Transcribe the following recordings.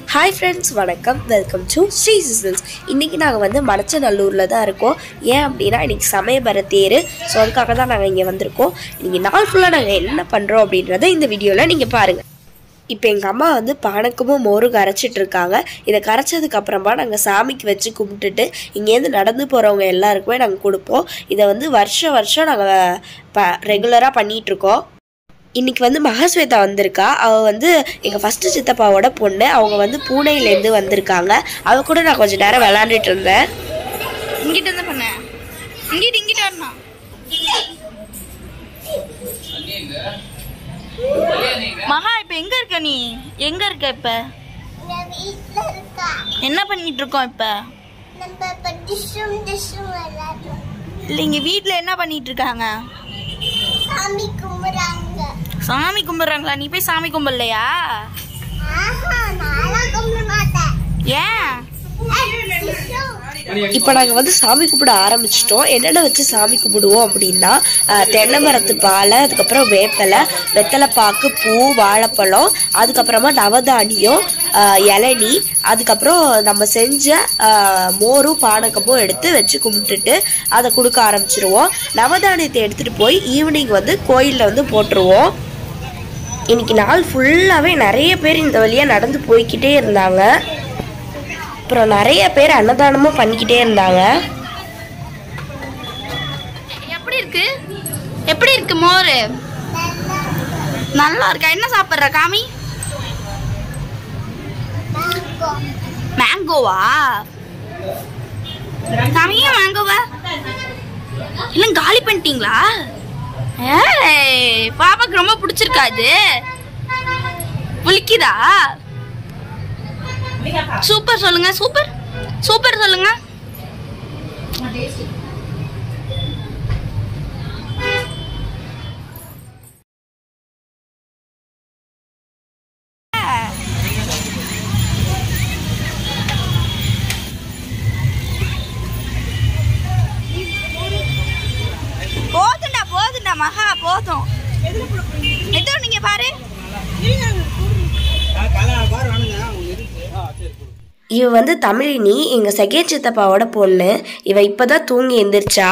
Hi friends வணக்கம் welcome to Sri sizzles இன்றைக்கி நாங்கள் வந்து மணச்சநல்லூரில் தான் இருக்கோம் ஏன் அப்படின்னா இன்றைக்கி சமயபர தேர் ஸோ அதுக்காக தான் நாங்கள் இங்கே வந்திருக்கோம் இன்றைக்கி நாள் ஃபுல்லாக நாங்கள் என்ன பண்ணுறோம் அப்படின்றத இந்த வீடியோவில் நீங்கள் பாருங்கள் இப்போ எங்கள் அம்மா வந்து பானக்கமும் மோரும் கரைச்சிட்டு இருக்காங்க இதை கரைச்சதுக்கு அப்புறமா நாங்கள் சாமிக்கு வச்சு கும்பிட்டுட்டு இங்கேருந்து நடந்து போகிறவங்க எல்லாருக்குமே நாங்கள் கொடுப்போம் இதை வந்து வருஷம் வருஷம் நாங்கள் ப ரெகுலராக பண்ணிகிட்ருக்கோம் இன்னைக்கு வந்து மகாஸ்வேதா வந்திருக்கா அவள் வந்து எங்கள் ஃபஸ்ட்டு சித்தப்பாவோட பொண்ணு அவங்க வந்து பூனேலேருந்து வந்திருக்காங்க அவ கூட நான் கொஞ்ச நேரம் விளாண்டுட்டு இருந்தேன் இங்கிட்ட இருந்து பண்ண இங்கிட்டு இங்கிட்ட வரணும் மகா இப்ப எங்க இருக்க நீ எங்க இருக்க இப்ப நான் வீட்ல இருக்கா என்ன பண்ணிட்டு இருக்கோம் இப்ப நம்ம இப்ப டிஷ்ஷும் டிஷ்ஷும் விளையாடுறோம் இல்ல இங்க வீட்ல என்ன பண்ணிட்டு இருக்காங்க சாமி கும்பிடுறாங்க சாமி கும்பிடுறாங்களா நீ போய் சாமி கும்பிடலையா ஆஹா நானும் கும்பிட மாட்டேன் ஏன் ஏய், டிஷ்ஷும். இப்போ நாங்கள் வந்து சாமி கும்பிட ஆரம்பிச்சிட்டோம் என்னென்ன வச்சு சாமி கும்பிடுவோம் அப்படின்னா அஹ், தென்னை மரத்து பாலை அதுக்கப்புறம் வேப்பலை வெத்தலைப்பாக்கு பூ வாழைப்பழம் அதுக்கப்புறமா நவதானியம் அஹ், இளநீ அதுக்கப்புறம் நம்ம செஞ்ச அஹ், மோரும் பானகமும் எடுத்து வச்சு கும்பிட்டுட்டு அதை கொடுக்க ஆரம்பிச்சிருவோம் நவதானியத்தை எடுத்துகிட்டு போய் ஈவினிங் வந்து கோயிலில் வந்து போட்டுருவோம் இன்னைக்கு நாள் ஃபுல்லாகவே நிறைய பேர் இந்த வழியாக நடந்து போய்க்கிட்டே இருந்தாங்க அப்புறம் நிறைய பேர் அன்னதானமும் பண்ணிக்கிட்டே இருந்தாங்க எப்படி இருக்கு எப்படி இருக்கு மோர் நல்லா இருக்கா என்ன சாப்பிடுற காமி mango. மேங்கோவா காமியே மேங்கோவா இல்ல காலி பண்ணிட்டீங்களா ஏய் பாப்பாக்கு ரொம்ப பிடிச்சிருக்கா இது புளிக்குதா சூப்பர் சொல்லுங்க சூப்பர் சூப்பர் சொல்லுங்க போதும்டா போதும்டா மகா போதும் எதோ நீங்க பாரு இவ வந்து தமிழினி எங்க செகே சித்தப்பாவோட பொண்ணு இவ இப்பதான் தூங்கி எந்திரிச்சா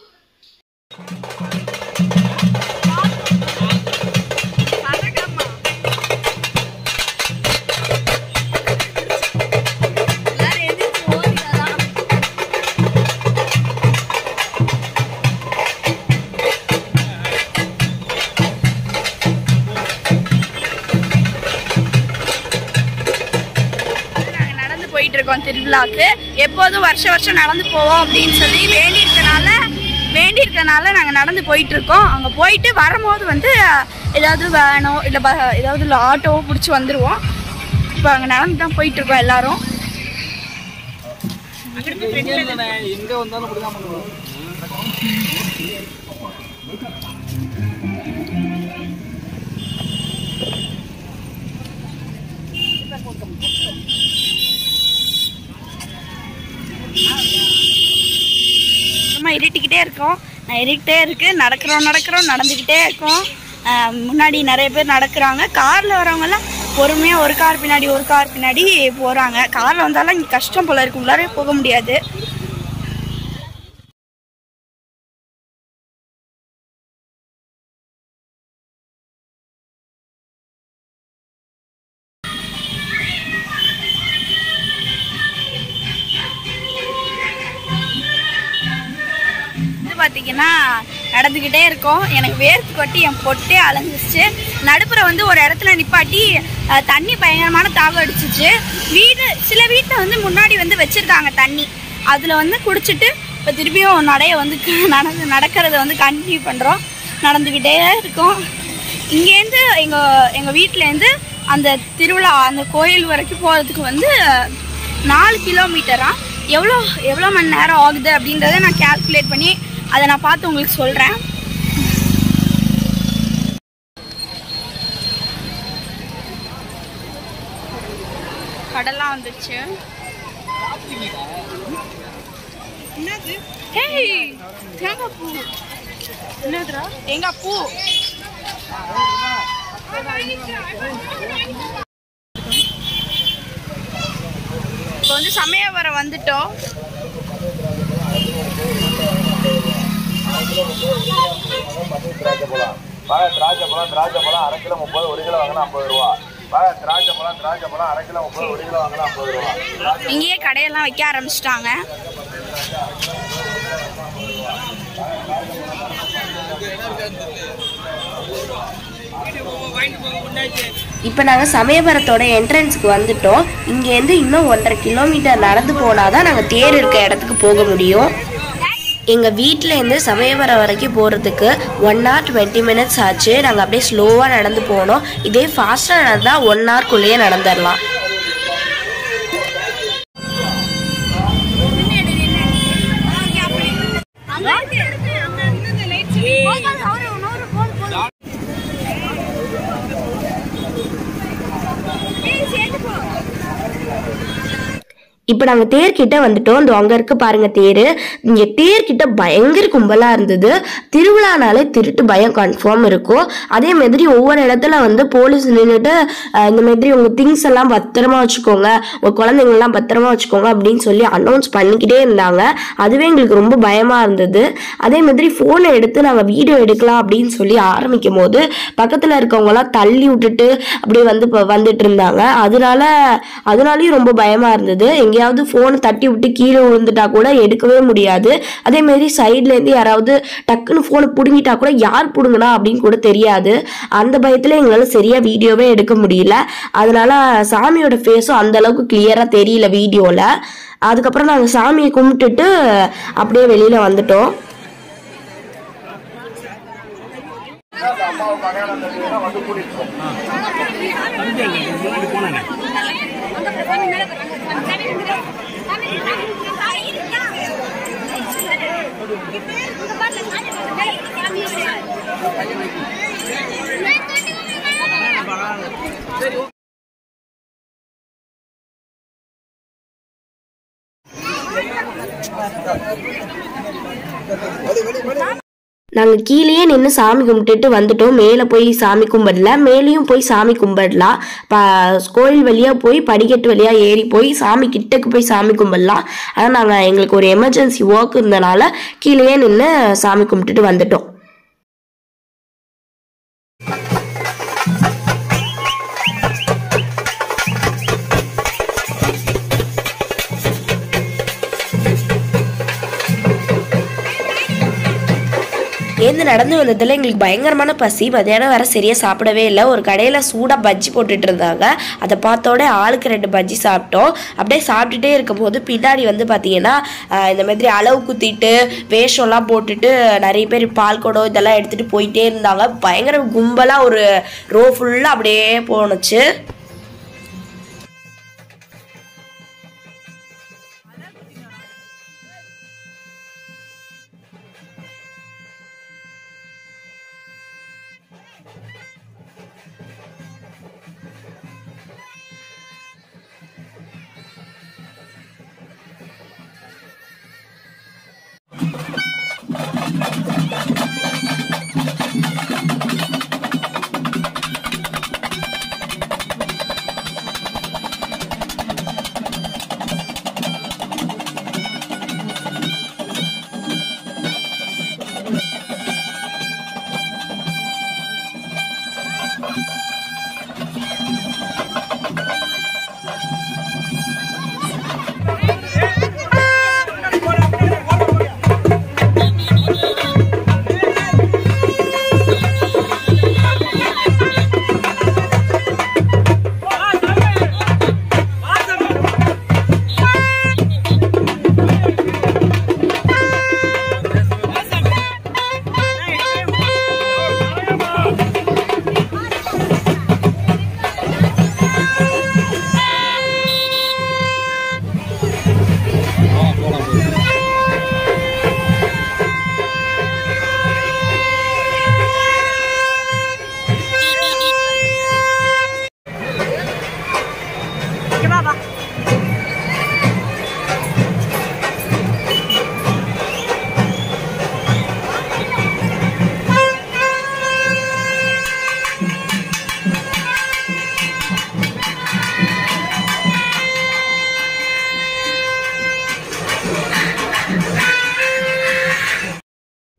நாங்க நடந்து போயிட்டு இருக்கோம் திருவிழாக்கு எப்போதும் வருஷம் வருஷம் நடந்து போவோம் அப்படின்னு சொல்லி வேண்டி இருக்கனால வேண்டி இருக்கனால நாங்க நடந்து போயிட்டு இருக்கோம் அங்க போயிட்டு வரும்போது வந்து ஏதாவது வேனோ இல்ல ப- ஏதாவது இல்ல ஆட்டோவோ பிடிச்சி வந்துருவோம் இப்போ அங்க நடந்து தான் போயிட்டு இருக்கோம் எல்லாரும் எங்க வந்தாலும் அப்படிதான் பண்ணுவோம் சும்மா இருட்டிக்கிட்டே இருக்கோம் நான் இருக்கிட்டே இருக்கு நடக்கிறோம் நடக்கிறோம் நடந்துக்கிட்டே இருக்கோம் ஆஹ் முன்னாடி நிறைய பேர் நடக்கிறாங்க காரில் வரவங்கெல்லாம் பொறுமையாக ஒரு கார் பின்னாடி ஒரு கார் பின்னாடி போகிறாங்க காரில் வந்தாலும் இங்கே கஷ்டம் போல இருக்கு உள்ளாரே போக முடியாது வந்து பார்த்தீங்கன்னா நடந்துக்கிட்டே இருக்கோம் எனக்கு வேர்த்து கொட்டி என் பொட்டே அலைஞ்சிருச்சு நடுப்புற வந்து ஒரு இடத்துல நிப்பாட்டி அஹ், தண்ணி பயங்கரமான தாகம் அடிச்சிச்சு வீடு சில வீட்டில் வந்து முன்னாடி வந்து வச்சுருக்காங்க தண்ணி அதில் வந்து குடிச்சிட்டு இப்போ திருப்பியும் நடைய வந்து க- நடந்து நடக்கிறத வந்து கண்டினியூ பண்ணுறோம் நடந்துக்கிட்டே இருக்கோம் இங்கேருந்து எங்கள் எங்கள் வீட்டிலேருந்து அந்த திருவிழா அந்த கோயில் வரைக்கும் போகிறதுக்கு வந்து நாலு கிலோமீட்டரா எவ்வளோ எவ்வளோ மணி நேரம் ஆகுது அப்படின்றத நான் கால்குலேட் பண்ணி அதை நான் பார்த்து உங்களுக்கு சொல்கிறேன் கடல்லாம் வந்துருச்சு ஏய், தேங்காய் பூ என்னதுடா தேங்காய் பூ வந்து சமயபுரம் வந்துட்டோம் வாங்க திராட்சை பழம் திராட்சை பழம் அரை கிலோ முப்பது ஒரு கிலோ வாங்கினா ஐம்பது ரூபா வாங்க திராட்சை பழம் திராட்சை பழம் அரை கிலோ முப்பது ஒரு கிலோ வாங்கினா ஐம்பது ரூபா இங்கேயே கடையெல்லாம் வைக்க ஆரம்பிச்சிட்டாங்க இப்போ நாங்கள் சமயபுரத்தோட என்ட்ரன்ஸுக்கு வந்துட்டோம் இங்கேருந்து இன்னும் ஒன்றரை கிலோமீட்டர் நடந்து போனால் தான் நாங்கள் தேர் இருக்க இடத்துக்கு போக முடியும் எங்கள் வீட்டிலேருந்து சமயபுரம் வரைக்கும் போகிறதுக்கு ஒன் ஹவர் டுவெண்ட்டி மினிட்ஸ் ஆச்சு நாங்கள் அப்படியே ஸ்லோவாக நடந்து போனோம் இதே ஃபாஸ்ட்டாக நடந்தால் ஒன் ஹவர்க்குள்ளேயே நடந்துடலாம் இப்போ நாங்கள் தேர்கிட்ட வந்துட்டோம் இந்த அங்கே இருக்கு பாருங்க தேர் இங்கே தேர்கிட்ட பயங்கர கும்பலாக இருந்தது திருவிழானாலே திருட்டு பயம் கன்ஃபார்ம் இருக்கும் அதே மாதிரி ஒவ்வொரு இடத்துல வந்து போலீஸ் நின்றுட்டு இந்த மாதிரி உங்கள் திங்ஸ் எல்லாம் பத்திரமா வச்சுக்கோங்க உங்கள் குழந்தைங்கள்லாம் பத்திரமா வச்சுக்கோங்க அப்படின்னு சொல்லி அனௌன்ஸ் பண்ணிக்கிட்டே இருந்தாங்க அதுவே எங்களுக்கு ரொம்ப பயமாக இருந்தது அதே மாதிரி ஃபோனை எடுத்து நாங்கள் வீடியோ எடுக்கலாம் அப்படின்னு சொல்லி ஆரம்பிக்கும் போது பக்கத்தில் இருக்கவங்கலாம் தள்ளி விட்டுட்டு அப்படியே வந்து இப்போ வந்துட்டு இருந்தாங்க அதனால அதனாலயும் ரொம்ப பயமாக இருந்தது எங்கேயாவது ஃபோனை தட்டி விட்டு கீழே விழுந்துட்டா கூட எடுக்கவே முடியாது அதே மாதிரி சைட்லேருந்து யாராவது டக்குன்னு ஃபோனை பிடுங்கிட்டா கூட யார் பிடுங்கினா அப்படின்னு கூட தெரியாது அந்த பயத்தில் எங்களால் சரியாக வீடியோவே எடுக்க முடியல அதனால சாமியோட ஃபேஸும் அந்த அளவுக்கு கிளியராக தெரியல வீடியோவில் அதுக்கப்புறம் நாங்கள் சாமியை கும்பிட்டுட்டு அப்படியே வெளியில் வந்துட்டோம் அம்மாவுக்கு கல்யாணம் தெரியுதுன்னா வந்து கூட்டிட்டு போ. நாங்கள் கீழேயே நின்று சாமி கும்பிட்டுட்டு வந்துட்டோம் மேலே போய் சாமி கும்பிடல மேலேயும் போய் சாமி கும்பிடலாம் ப கோயில் வழியாக போய் படிக்கட்டு வழியாக ஏறி போய் சாமி கிட்டக்கு போய் சாமி கும்பிடலாம் ஆனால் நாங்கள் எங்களுக்கு ஒரு எமர்ஜென்சி ஒர்க் இருந்தனால கீழேயே நின்று சாமி கும்பிட்டுட்டு வந்துட்டோம் ஏந்து நடந்து வந்ததில் எங்களுக்கு பயங்கரமான பசி மதியானம் வேற சரியாக சாப்பிடவே இல்லை ஒரு கடையில் சூடாக பஜ்ஜி போட்டுட்டு இருந்தாங்க அதை பார்த்தோட ஆளுக்கு ரெண்டு பஜ்ஜி சாப்பிட்டோம் அப்படியே சாப்பிட்டுட்டே இருக்கும்போது பின்னாடி வந்து பார்த்தீங்கன்னா ஆஹ், இந்த மாதிரி அளவு குத்திட்டு வேஷம்லாம் போட்டுட்டு நிறைய பேர் பால் குடம் இதெல்லாம் எடுத்துகிட்டு போயிட்டே இருந்தாங்க பயங்கர கும்பலாக ஒரு ரோ ஃபுல்லாக அப்படியே போணுச்சு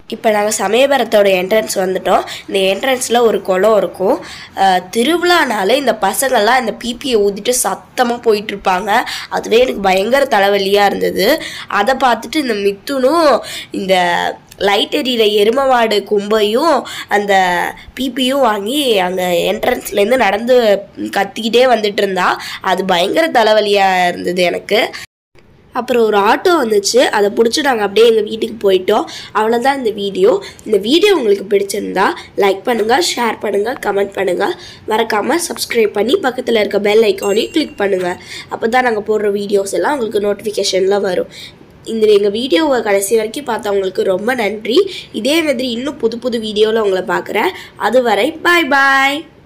இப்போ நாங்கள் சமயபுரத்தோட என்ட்ரன்ஸ் வந்துட்டோம் இந்த என்ட்ரன்ஸில் ஒரு குளம் இருக்கும் அஹ், திருவிழானாலே இந்த பசங்கள்லாம் இந்த பிபியை ஊதிட்டு சத்தமாக போயிட்டுருப்பாங்க அதுவே எனக்கு பயங்கர தலைவலியாக இருந்தது அதை பார்த்துட்டு இந்த மித்துனும் இந்த லைட் எரியிற எருமமாடு கும்பையும் அந்த பிபியும் வாங்கி அங்கே என்ட்ரன்ஸ்லேருந்து நடந்து கத்திக்கிட்டே வந்துட்டு இருந்தா அது பயங்கர தலைவலியாக இருந்தது எனக்கு அப்புறம் ஒரு ஆட்டோ வந்துச்சு அதை பிடிச்சி நாங்கள் அப்படியே எங்கள் வீட்டுக்கு போயிட்டோம் அவ்வளோதான் இந்த வீடியோ இந்த வீடியோ உங்களுக்கு பிடிச்சிருந்தா லைக் பண்ணுங்கள் ஷேர் பண்ணுங்கள் கமெண்ட் பண்ணுங்கள் மறக்காமல் சப்ஸ்கிரைப் பண்ணி பக்கத்தில் இருக்க பெல் ஐக்கானையும் கிளிக் பண்ணுங்கள் அப்போ தான் நாங்கள் போடுற வீடியோஸ் எல்லாம் உங்களுக்கு நோட்டிஃபிகேஷனில் வரும் இந்த எங்கள் வீடியோவை கடைசி வரைக்கும் பார்த்தவங்களுக்கு ரொம்ப நன்றி இதே மாதிரி இன்னும் புது புது வீடியோவில் உங்களை பார்க்குறேன் அதுவரை பாய் பாய்